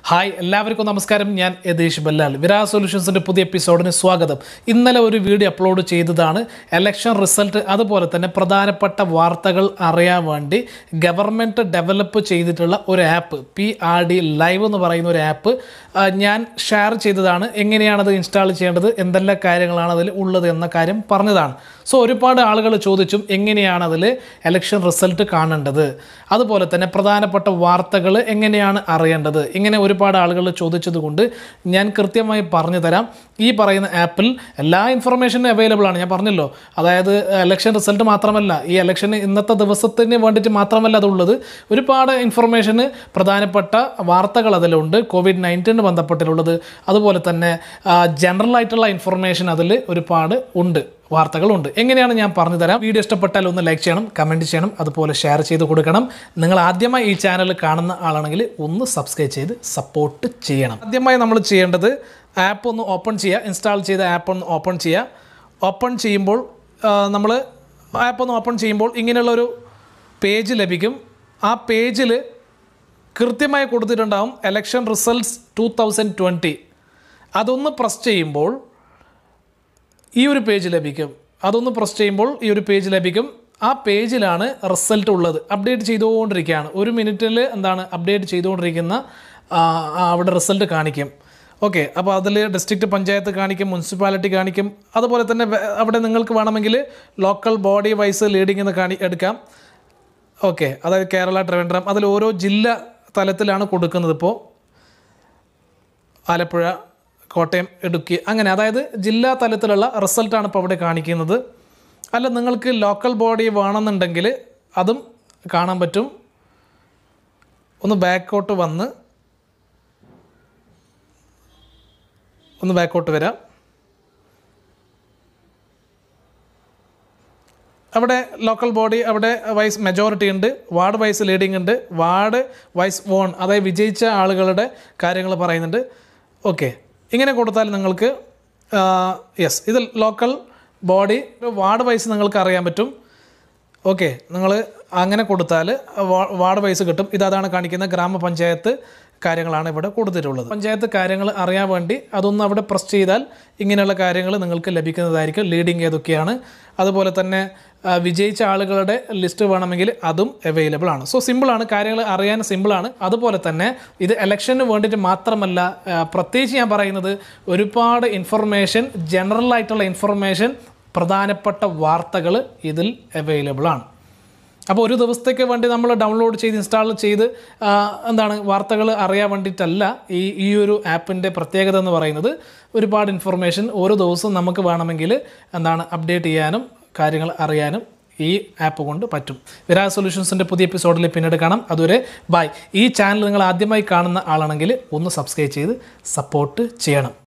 hi എല്ലാവർക്കും നമസ്കാരം ഞാൻ യതീഷ് ബല്ലാൽ വിരാ സൊല്യൂഷൻസിൻ്റെ പുതിയ എപ്പിസോഡിന് സ്വാഗതം ഇന്നലെ ഒരു വീഡിയോ അപ്ലോഡ് ചെയ്തതാണ് എലക്ഷൻ റിസൾട്ട് അതുപോലെ തന്നെ പ്രധാനപ്പെട്ട വാർത്തകൾ അറിയാൻ വേണ്ടി ഗവൺമെൻറ് ഡെവലപ്പ് ചെയ്തിട്ടുള്ള ഒരു app P R D live എന്ന് പറയുന്ന ഒരു ആപ്പ് ഞാൻ ഷെയർ ചെയ്തതാണ് എങ്ങനെയാണത് ഇൻസ്റ്റാൾ ചെയ്യേണ്ടത് എന്തെല്ലാം കാര്യങ്ങളാണ് അതിൽ ഉള്ളത് എന്ന കാര്യം പറഞ്ഞതാണ് സോ ഒരുപാട് ആളുകൾ ചോദിച്ചും എങ്ങനെയാണ് അതിൽ എലക്ഷൻ റിസൾട്ട് കാണേണ്ടത് അതുപോലെ തന്നെ പ്രധാനപ്പെട്ട വാർത്തകൾ എങ്ങനെയാണ് അറിയേണ്ടത് ഇങ്ങനെ ഒരുപാട് ആളുകൾ ചോദിച്ചത് കൊണ്ട് ഞാൻ കൃത്യമായി പറഞ്ഞു തരാം ഈ പറയുന്ന ആപ്പിൽ എല്ലാ ഇൻഫർമേഷനും അവൈലബിൾ ആണ് ഞാൻ പറഞ്ഞല്ലോ അതായത് എലക്ഷൻ റിസൾട്ട് മാത്രമല്ല ഈ എലക്ഷന് ഇന്നത്തെ ദിവസത്തിന് വേണ്ടിയിട്ട് മാത്രമല്ല അതുള്ളത് ഒരുപാട് ഇൻഫർമേഷന് പ്രധാനപ്പെട്ട വാർത്തകൾ അതിലുണ്ട് കോവിഡ് നയൻറ്റീന് ബന്ധപ്പെട്ടിട്ടുള്ളത് അതുപോലെ തന്നെ ജനറൽ ആയിട്ടുള്ള ഇൻഫർമേഷൻ അതിൽ ഒരുപാട് ഉണ്ട് വാർത്തകളുണ്ട് എങ്ങനെയാണ് ഞാൻ പറഞ്ഞു തരാം വീഡിയോ ഇഷ്ടപ്പെട്ടാൽ ഒന്ന് ലൈക്ക് ചെയ്യണം കമൻറ്റ് ചെയ്യണം അതുപോലെ ഷെയർ ചെയ്ത് കൊടുക്കണം നിങ്ങൾ ആദ്യമായി ഈ ചാനൽ കാണുന്ന ആളാണെങ്കിൽ ഒന്ന് സബ്സ്ക്രൈബ് ചെയ്ത് സപ്പോർട്ട് ചെയ്യണം ആദ്യമായി നമ്മൾ ചെയ്യേണ്ടത് ആപ്പ് ഒന്ന് ഓപ്പൺ ചെയ്യുക ഇൻസ്റ്റാൾ ചെയ്ത ആപ്പ് ഒന്ന് ഓപ്പൺ ചെയ്യുക ഓപ്പൺ ചെയ്യുമ്പോൾ നമ്മൾ ആപ്പ് ഒന്ന് ഓപ്പൺ ചെയ്യുമ്പോൾ ഇങ്ങനെയുള്ളൊരു പേജ് ലഭിക്കും ആ പേജിൽ കൃത്യമായി കൊടുത്തിട്ടുണ്ടാവും election results two thousand twenty അതൊന്ന് പ്രസ് ചെയ്യുമ്പോൾ ഈ ഒരു പേജ് ലഭിക്കും അതൊന്ന് പ്രസ് ചെയ്യുമ്പോൾ ഈ ഒരു പേജ് ലഭിക്കും ആ പേജിലാണ് റിസൾട്ട് ഉള്ളത് അപ്ഡേറ്റ് ചെയ്തുകൊണ്ടിരിക്കുകയാണ് ഒരു മിനിറ്റിൽ എന്താണ് അപ്ഡേറ്റ് ചെയ്തുകൊണ്ടിരിക്കുന്ന ആ, ആ, അവിടെ റിസൾട്ട് കാണിക്കും ഓക്കെ അപ്പോൾ അതിൽ ഡിസ്ട്രിക്റ്റ് പഞ്ചായത്ത് കാണിക്കും മുനിസിപ്പാലിറ്റി കാണിക്കും അതുപോലെ തന്നെ വേ- അവിടെ നിങ്ങൾക്ക് വേണമെങ്കിൽ ലോക്കൽ ബോഡി വൈസ് ലീഡിംഗ് എന്ന് കാണി എടുക്കാം ഓക്കെ അതായത് കേരള ട്രിവാൻഡ്രം അതിൽ ഓരോ ജില്ല തലത്തിലാണ് കൊടുക്കുന്നത് ഇപ്പോൾ ആലപ്പുഴ കോട്ടയം ഇടുക്കി അങ്ങനെ അതായത് ജില്ലാ തലത്തിലുള്ള റിസൾട്ടാണ് ഇപ്പോൾ അവിടെ കാണിക്കുന്നത് അല്ല നിങ്ങൾക്ക് ലോക്കൽ ബോഡി വേണമെന്നുണ്ടെങ്കിൽ അതും കാണാൻ പറ്റും ഒന്ന് ബാക്കോട്ട് വന്ന് ഒന്ന് ബാക്കോട്ട് വരാം അവിടെ ലോക്കൽ ബോഡി അവിടെ വൈസ് മെജോറിറ്റി ഉണ്ട് വാർഡ് വൈസ് ലീഡിംഗ് ഉണ്ട് വാർഡ് വൈസ് വോൺ അതായത് വിജയിച്ച ആളുകളുടെ കാര്യങ്ങൾ പറയുന്നുണ്ട് ഓക്കെ ഇങ്ങനെ കൊടുത്താൽ നിങ്ങൾക്ക് യെസ് ഇത് ലോക്കൽ ബോഡി വാർഡ് വൈസ് നിങ്ങൾക്ക് അറിയാൻ പറ്റും ഓക്കെ നിങ്ങൾ അങ്ങനെ കൊടുത്താൽ വാ- വാർഡ് വൈസ് കിട്ടും ഇത് അതാണ് കാണിക്കുന്ന ഗ്രാമപഞ്ചായത്ത് കാര്യങ്ങളാണ് ഇവിടെ കൊടുത്തിട്ടുള്ളത് പഞ്ചായത്ത് കാര്യങ്ങൾ അറിയാൻ വേണ്ടി അതൊന്ന് അവിടെ പ്രസ് ചെയ്താൽ ഇങ്ങനെയുള്ള കാര്യങ്ങൾ നിങ്ങൾക്ക് ലഭിക്കുന്നതായിരിക്കും ലീഡിങ് ഏതൊക്കെയാണ് അതുപോലെ തന്നെ ആ, വിജയിച്ച ആളുകളുടെ ലിസ്റ്റ് വേണമെങ്കിൽ അതും അവൈലബിൾ ആണ് സോ സിമ്പിളാണ് കാര്യങ്ങൾ അറിയാൻ സിമ്പിളാണ് അതുപോലെ തന്നെ ഇത് ഇലക്ഷന് വേണ്ടിയിട്ട് മാത്രമല്ല ആ, പ്രത്യേകിച്ച് ഞാൻ പറയുന്നത് ഒരുപാട് ഇൻഫർമേഷൻ ജനറൽ ആയിട്ടുള്ള ഇൻഫർമേഷൻ പ്രധാനപ്പെട്ട വാർത്തകൾ ഇതിൽ അവൈലബിൾ ആണ് അപ്പോൾ ഒരു ദിവസത്തേക്ക് വേണ്ടി നമ്മൾ ഡൗൺലോഡ് ചെയ്ത് ഇൻസ്റ്റാൾ ചെയ്ത് ആ, എന്താണ് വാർത്തകൾ അറിയാൻ വേണ്ടിയിട്ടല്ല ഈ ഈ ഒരു ആപ്പിൻ്റെ പ്രത്യേകത എന്ന് പറയുന്നത് ഒരുപാട് ഇൻഫർമേഷൻ ഓരോ ദിവസവും നമുക്ക് വേണമെങ്കിൽ എന്താണ് അപ്ഡേറ്റ് ചെയ്യാനും കാര്യങ്ങൾ അറിയാനും ഈ ആപ്പ് കൊണ്ട് പറ്റും വിരാജ് സൊല്യൂഷൻസിൻ്റെ പുതിയ എപ്പിസോഡിൽ പിന്നീട് കാണാം അതുവരെ ബൈ ഈ ചാനൽ നിങ്ങൾ ആദ്യമായി കാണുന്ന ആളാണെങ്കിൽ ഒന്ന് സബ്സ്ക്രൈബ് ചെയ്ത് സപ്പോർട്ട് ചെയ്യണം